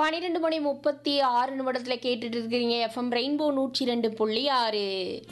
பன்னிரெண்டு மணி முப்பத்தி ஆறு நிமிடத்தில் கேட்டுட்டு இருக்கிறீங்க எஃப்எம் ரெயின்போ நூற்றி ரெண்டு புள்ளி ஆறு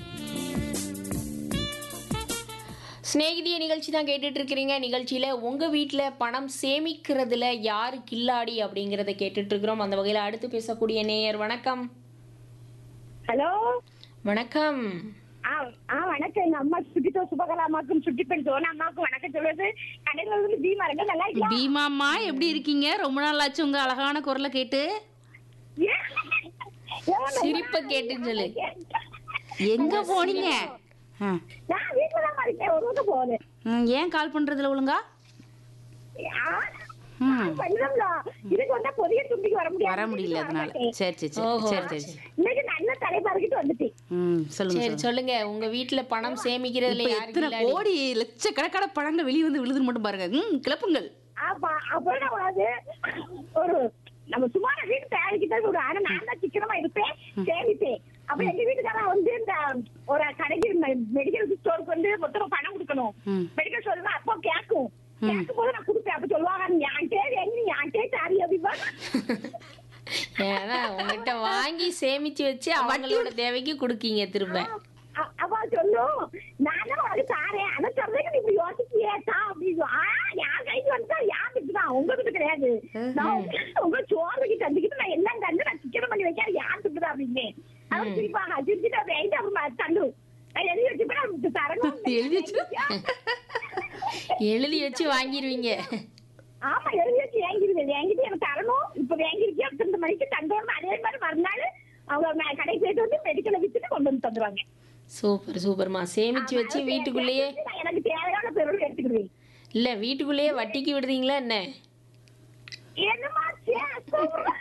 சிநேகிதிய நிகழ்ச்சி தான் கேட்டுட்டு இருக்கிறீங்க நிகழ்ச்சியில் உங்கள் வீட்டில் பணம் சேமிக்கிறதுல யாரு கில்லாடி அப்படிங்கிறத கேட்டுட்டு இருக்கிறோம் அந்த வகையில் அடுத்து பேசக்கூடிய நேயர் வணக்கம் ஹலோ வணக்கம் ஆ ஆ வணக்கம் எங்க அம்மா சுட்டித்தோ சுபகலா அம்மாக்கும் சுட்டி பெண் சோனா அம்மாவுக்கும் வணக்கம் சொல்றது கடையில் வந்து பீமா இருங்க நல்லா இல்லையா? பீமாம்மா எப்படி இருக்கீங்க ரொம்ப நாள் ஆச்சு உங்க அழகான குரலை கேட்டு ஏன்? ஏன் சிரிப்பை கேட்டுன்னு சொல்லு எங்க போனீங்க ஆ. நான் வீட்டுல தான் இருக்கேன் ஒரு வருஷம் போகுது ம், ஏன் கால் பண்றதுல ஒழுங்கா ஆ, ம். பண்ணலாம்ல. இதுக்கு வந்தா பொதிய தும்பிக்கு வர முடியாது வர முடியல அதனால சரி சரி சரி ஓஹோ. சரி சரி சரி. இன்னைக்கு நல்ல தலைப்பாருக்கிட்டு வந்துட்டேன் ம் சொல்லுங்க சரி சொல்லுங்க. சொல்லுங்க உங்க வீட்டுல பணம் சேமிக்கிறதுல இப்ப யாரு எத்தனை கில்லாடி கோடி லட்சக்கணக்கான பழங்கள் வெளியே வந்து விழுதுன்னு மட்டும் பாருங்க ம் கிளப்புங்கள் அப்ப அப்புறம் என்ன கூடாது ஒரு நம்ம சும்மா வீட்டு தயாரிக்கிட்டே ஒரு ஆனா நான் தான் சிக்கனமா இருப்பேன் சேமிப்பேன் அப்ப எங்க வீட்டுக்காரன் வந்து இந்த ஒரு கடைக்கு மெடிக்கல் ஸ்டோருக்கு வந்து மொத்தம் பணம் கொடுக்கணும் ம். மெடிக்கல் ஸ்டோர் அப்போ கேட்கும் கேட்கும் போது நான் கொடுப்பேன் அப்ப சொல்லுவாங்க நீ என்கிட்டே எங்க நீ என்கிட்டே தாரி அப்படிப்பா ஏன்னா உங்ககிட்ட வாங்கி சேமிச்சு வச்சு அவங்களோட தேவைக்கு கொடுக்கீங்க திரும்ப அ- அப்ப சொல்லும் நானும் உனக்கு தாரேன் ஆனா சொல்றதுக்கு நீ இப்படி யோசிச்சியே தான் அப்படின்னு ஆ என் கைக்கு வந்தா யார் தான் உங்க கிட்ட கிடையாது நான் உங்க- உங்க சோறுக்கு தந்துக்கிட்டு நான் எல்லாம் தந்து நான் சிக்கனம் பண்ணி வைக்காது யார் துக்குதா அப்படின்னு அவன் சிரிப்பாங்க சிரிச்சுட்டு அப்படி ஐட்டு அப்புறம் தண்டு நான் எழுதி வச்சுப்பேன் அவனுக்கு தரணும் எழுதி வச்சு எழுதி வச்சு வாங்கிடுவீங்க ஆமா எழுதி வச்சு வாங்கிருவேன் வாங்கிட்டு எனக்கு தரணும் இப்ப வாங்கிருக்கேன் அடுத்த மணிக்கு தந்தோன்னு அதே மாதிரி மறுநாள் அவங்க ம- கடைக்கு போயிட்டு வந்து மெடிக்கலை வித்துட்டு கொண்டு வந்து தந்துருவாங்க சூப்பர் சூப்பர்மா சேமிச்சு வச்சு வீட்டுக்குள்ளேயே நான் எனக்கு தேவையான பொருள் எடுத்துக்கிடுவேன் இல்ல வீட்டுக்குள்ளேயே வட்டிக்கு விடுறீங்களா என்ன என்னம்மா சே, சூப்பர்.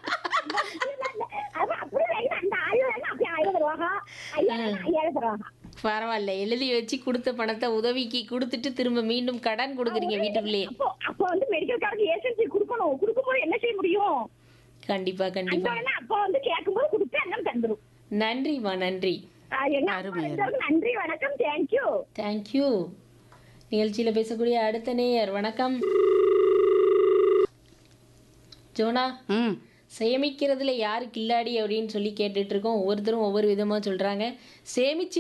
அது அப்படியே வைங்க. அந்த ஆயிரம் வேணா அப்படியே ஆயிரம் தருவாங்க ஐயாயிரம் ஐயாயிரம் தருவாங்க பரவாயில்ல எழுதி வச்சு கொடுத்த பணத்தை உதவிக்கு கொடுத்துட்டு திரும்ப மீண்டும் கடன் கொடுக்குறீங்க வீட்டுக்குள்ளேயே அப்போ அப்போ வந்து மெடிக்கல் கார்டு ஏஜென்சி கொடுக்கணும் கொடுக்கும்போது என்ன செய்ய முடியும் கண்டிப்பா அந்த கண்டிப்பா வேணா அப்போ வந்து கேட்கும்போது கொடுத்து அண்ணன் தந்துரும் நன்றிம்மா நன்றி ஆஹ் எங்க அம்மா அருமை, எல்லாருக்கும் நன்றி வணக்கம் தேங்க்யூ தேங்க்யூ நிகழ்ச்சியில பேசக்கூடிய அடுத்த நேயர் வணக்கம் ஜோனா ம் சேமிக்கிறதுல யாரு கில்லாடி அப்படின்னு சொல்லி கேட்டுட்டு இருக்கோம் ஒவ்வொருத்தரும் ஒவ்வொரு விதமா சொல்றாங்க சேமிச்சு